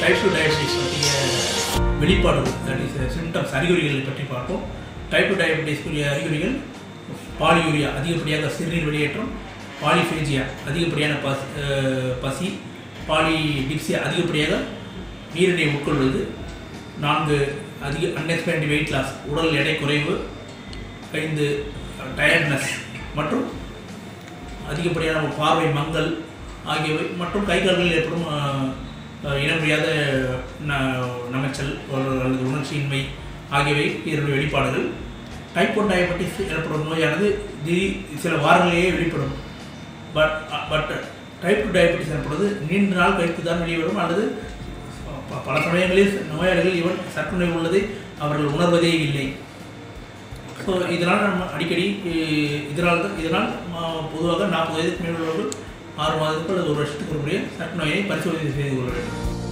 type two diabetes பற்றிய வெளிப்பாடுகள் that is symptoms அறிகுறிகளை பற்றி பார்ப்போம் டைப் டூ டயபிட்டிஸ்க்குரிய அறிகுறிகள் பாலியூரியா அதிகப்படியாக சிறுநீர் வெளியேற்றம் பாலிஃபேஜியா அதிகப்படியான பசி அஹ், பசி பாலிடிப்சியா அதிகப்படியாக நீரினை உட்கொள்வது நான்கு அதிக அன்எக்ஸ்பெக்டட் வெயிட் லாஸ் உடல் எடை குறைவு ஐந்து டயர்ட்னஸ் மற்றும் அதிகப்படியான பார்வை மங்கல் ஆகியவை மற்றும் கை கால்களில் ஏற்படும் அஹ், அஹ், இனம் புரியாத ந- நமைச்சல் ஒரு- அல்லது உணர்ச்சியின்மை ஆகியவை இதனுடைய வெளிப்பாடுகள் டைப் ஒன் டயபெட்டிஸ் ஏற்படும் நோயானது திடீர் சில வாரங்களிலேயே வெளிப்படும் but but type two diabetes ஏற்படுவது நீண்ட நாள் கழித்து தான் வெளிவரும் அல்லது ப- பல சமயங்களில் நோயாளிகள் இவன் சற்று நோய் உள்ளதை அவர்கள் உணர்வதே இல்லை ஸோ இதனால் நம்ம அடிக்கடி அஹ், இதனால் தான் இதனால் ம- பொதுவாக நாற்பது வயதுக்கு மேல் உள்ளவர்கள் ஆறு மாதத்துக்கு அல்லது ஒரு வருஷத்துக்கு ஒரு முறைய சட்ட நோயை பரிசோதனை செய்து கொள்ள வேண்டும்